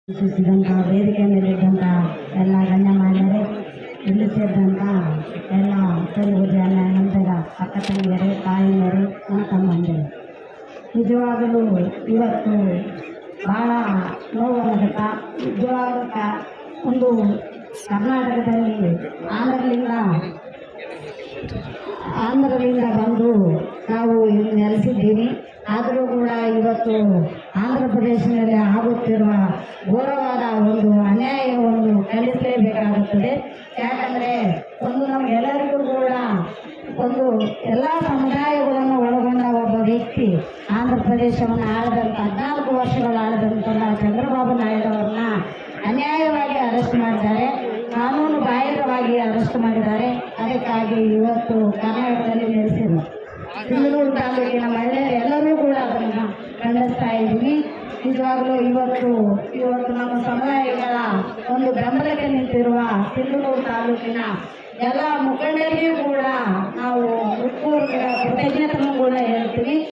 ಸೂಚಿಸಿದಂಥ ವೇದಿಕೆ ಮೇಲಿದ್ದಂಥ ಎಲ್ಲ ಗಣ್ಯಮಾನ್ಯರೇ ಇಲ್ಲಿ ಸೇರಿದಂಥ ಎಲ್ಲ ತೆಲುಗು ಜನ ನಂತರ ಅಕ್ಕ ತಂಗಿಯರೇ ತಾಯಿಯರೇ ನನ್ನ ತಮ್ಮಂದಿರು ನಿಜವಾಗಲೂ ಇವತ್ತು ಭಾಳ ನೋವಾಗುತ್ತ ನಿಜವಾಗಲೂ ಕ- ಒಂದು ಕರ್ನಾಟಕದಲ್ಲಿ ಆಂಧ್ರದಿಂದ ಆಂಧ್ರದಿಂದ ಬಂದು ನಾವು ಇಲ್ಲಿ ನೆಲೆಸಿದ್ದೀವಿ ಆದರೂ ಕೂಡ ಇವತ್ತು ಆಂಧ್ರ ಪ್ರದೇಶದಲ್ಲಿ ಆಗುತ್ತಿರುವ ಘೋರವಾದ ಒಂದು ಅನ್ಯಾಯವನ್ನು ಖಂಡಿಸಲೇಬೇಕಾಗುತ್ತದೆ ಯಾಕಂದರೆ ಒಂದು ನಮಗೆಲ್ಲರಿಗೂ ಕೂಡ ಒಂದು ಎಲ್ಲ ಸಮುದಾಯಗಳನ್ನು ಒಳಗೊಂಡ ಒಬ್ಬ ವ್ಯಕ್ತಿ ಆಂಧ್ರ ಪ್ರದೇಶವನ್ನು ಆಳದಂಥ ಹದಿನಾಲ್ಕು ವರ್ಷಗಳು ಆಳದಂಥ ಚಂದ್ರಬಾಬು ನಾಯ್ಡು ಅವ್ರನ್ನ ಅನ್ಯಾಯವಾಗಿ ಅರೆಸ್ಟ್ ಮಾಡಿದ್ದಾರೆ ಕಾನೂನು ಬಾಹಿರವಾಗಿ ಅರೆಸ್ಟ್ ಮಾಡಿದ್ದಾರೆ ಅದಕ್ಕಾಗಿ ಇವತ್ತು ಕರ್ನಾಟಕದಲ್ಲಿ ನೆಲೆಸಿದ್ರು ಸಿಂಧನೂರು ತಾಲೂಕಿನ ಮಹಿಳೆಯರು ಎಲ್ಲರೂ ಕೂಡ ಅದನ್ನು ಖಂಡಿಸ್ತಾ ಇದ್ದೀವಿ ನಿಜವಾಗಲೂ ಇವತ್ತು ಇವತ್ತು ನಮ್ಮ ಸಮುದಾಯಗಳ ಒಂದು ಬೆಂಬಲಕ್ಕೆ ನಿಂತಿರುವ ಸಿಂಧನೂರು ತಾಲೂಕಿನ ಎಲ್ಲ ಮುಖಂಡರಿಗೂ ಕೂಡ ನಾವು ಹೃತ್ಪೂರ್ವಕ ಕೃತಜ್ಞತೆಯನ್ನು ಕೂಡ ಹೇಳ್ತೀವಿ